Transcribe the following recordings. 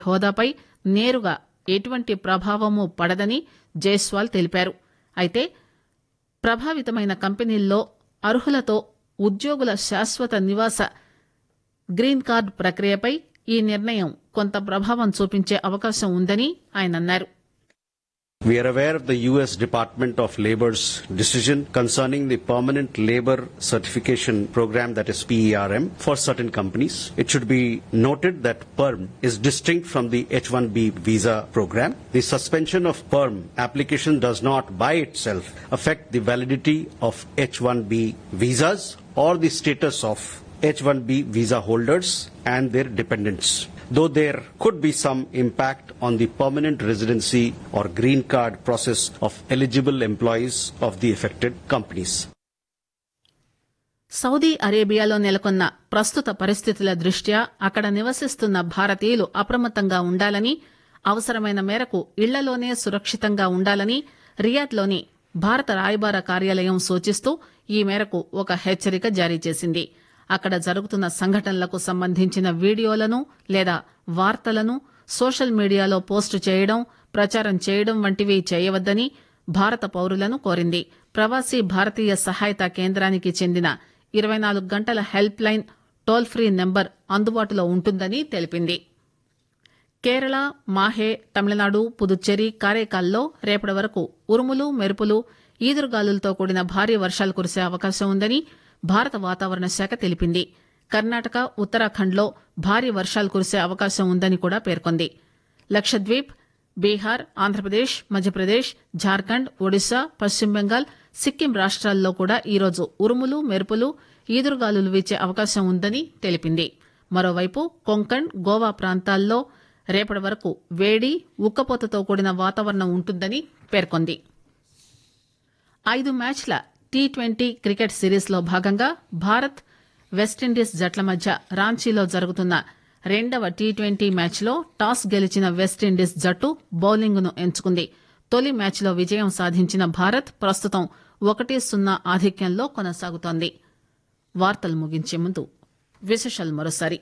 హోదాపై నేరుగా ఎటువంటి ప్రభావమూ పడదని జైస్వాల్ తెలిపారు అయితే ప్రభావితమైన కంపెనీల్లో అర్హులతో ఉద్యోగుల శాశ్వత నివాస గ్రీన్ కార్డు ప్రక్రియపై ఈ నిర్ణయం కొంత ప్రభావం చూపించే అవకాశం ఉందని ఆయన అన్నారు We are aware of the U.S. Department of Labor's decision concerning the permanent labor certification program that is PERM for certain companies. It should be noted that PERM is distinct from the H-1B visa program. The suspension of PERM application does not by itself affect the validity of H-1B visas or the status of H-1B visa holders and their dependents though there could be some impact on the permanent residency or green card process of eligible employees of the affected companies. Saudi అరేబియాలో నెలకొన్న ప్రస్తుత పరిస్థితుల దృష్ట్యా అక్కడ నివసిస్తున్న భారతీయులు అప్రమత్తంగా ఉండాలని అవసరమైన మేరకు ఇళ్లలోనే సురక్షితంగా ఉండాలని రియాద్లోని భారత రాయబార కార్యాలయం సూచిస్తూ ఈ మేరకు ఒక హెచ్చరిక జారీ చేసింది అక్కడ జరుగుతున్న సంఘటనలకు సంబంధించిన వీడియోలను లేదా వార్తలను సోషల్ మీడియాలో పోస్టు చేయడం ప్రచారం చేయడం వంటివి చేయవద్దని భారత పౌరులను కోరింది ప్రవాసీ భారతీయ సహాయత కేంద్రానికి చెందిన ఇరవై నాలుగు గంటల help line toll free number అందుబాటులో ఉంటుందని తెలిపింది కేరళ మాహే తమిళనాడు పుదుచ్చేరి కారైకాల్లో రేపటి వరకు ఉరుములు మెరుపులు ఈదురుగాలులతో కూడిన భారీ వర్షాలు కురిసే అవకాశం ఉందని భారత వాతావరణ శాఖ తెలిపింది కర్ణాటక ఉత్తరాఖండ్లో భారీ వర్షాలు కురిసే అవకాశం ఉందని కూడా పేర్కొంది లక్షద్వీప్ బీహార్ ఆంధ్రప్రదేశ్ మధ్యప్రదేశ్ జార్ఖండ్ ఒడిశా పశ్చిమ బెంగాల్ సిక్కిం రాష్ట్రాల్లో కూడా ఈరోజు ఉరుములు మెరుపులు ఈదురుగాలులు వీచే అవకాశం ఉందని తెలిపింది మరోవైపు కొంకణ్ గోవా ప్రాంతాల్లో రేపటి వరకు వేడి ఉక్కపోతతో కూడిన వాతావరణం ఉంటుందని పేర్కొంది ఐదు మ్యాచ్ల టీ ట్వంటీ క్రికెట్ సిరీస్లో భాగంగా భారత్ వెస్టిండీస్ జట్ల మధ్య రాంచీలో జరుగుతున్న రెండవ టీ ట్వంటీ మ్యాచ్లో టాస్ గెలిచిన వెస్టిండీస్ జట్టు బౌలింగ్ను ఎంచుకుంది తొలి మ్యాచ్లో విజయం సాధించిన భారత్ ప్రస్తుతం ఒకటి సున్నా ఆధిక్యంలో కొనసాగుతోంది వార్తలు ముగించే ముందు విశేషాలు మరోసారి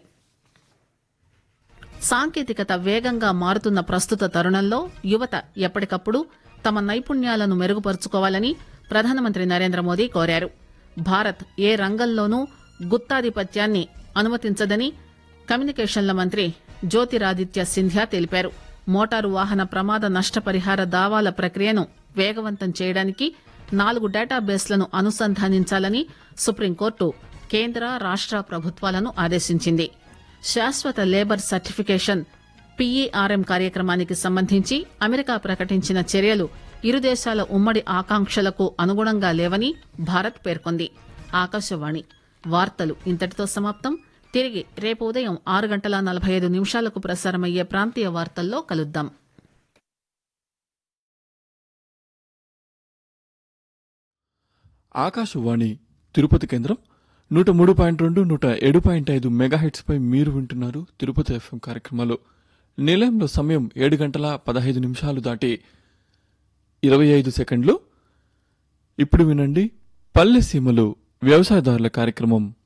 సాంకేతికత వేగంగా మారుతున్న ప్రస్తుత తరుణంలో యువత ఎప్పటికప్పుడు తమ నైపుణ్యాలను మెరుగుపరుచుకోవాలని ప్రధానమంత్రి నరేంద్ర మోదీ కోరారు భారత్ ఏ రంగంలోనూ గుత్తాధిపత్యాన్ని అనుమతించదని కమ్యూనికేషన్ల మంత్రి జ్యోతిరాదిత్య సింధ్యా తెలిపారు మోటారు వాహన ప్రమాద నష్టపరిహార దావాల ప్రక్రియను వేగవంతం చేయడానికి నాలుగు డేటాబేస్లను అనుసంధానించాలని సుప్రీంకోర్టు కేంద్ర రాష్ట ప్రభుత్వాలను ఆదేశించింది శాశ్వత లేబర్ సర్టిఫికేషన్ పీఈఆర్ఎం కార్యక్రమానికి సంబంధించి అమెరికా ప్రకటించిన చర్యలు ఇరు దేశాల ఉమ్మడి ఆకాంక్షలకు అనుగుణంగా లేవని భారత్ పేర్కొంది ఆకాశవాణి వార్తలు ఇంతటితో సమాప్తం తిరిగి రేపు ఉదయం ఆరు గంటల నలభై ఐదు నిమిషాలకు ప్రసారమయ్యే ప్రాంతీయ వార్తల్లో కలుద్దాం ఆకాశవాణి తిరుపతి కేంద్రం నూట మూడు పాయింట్ రెండు నూట ఏడు పాయింట్ ఐదు మెగాహెట్స్ పై మీరు వింటున్నారు తిరుపతి ఎఫ్ఎం కార్యక్రమాలు నిలయంలో సమయం ఏడు గంటల పదహైదు నిమిషాలు దాటి ఇరవై ఐదు సెకండ్లు ఇప్పుడు వినండి పల్లె సీమలు వ్యవసాయదారుల కార్యక్రమం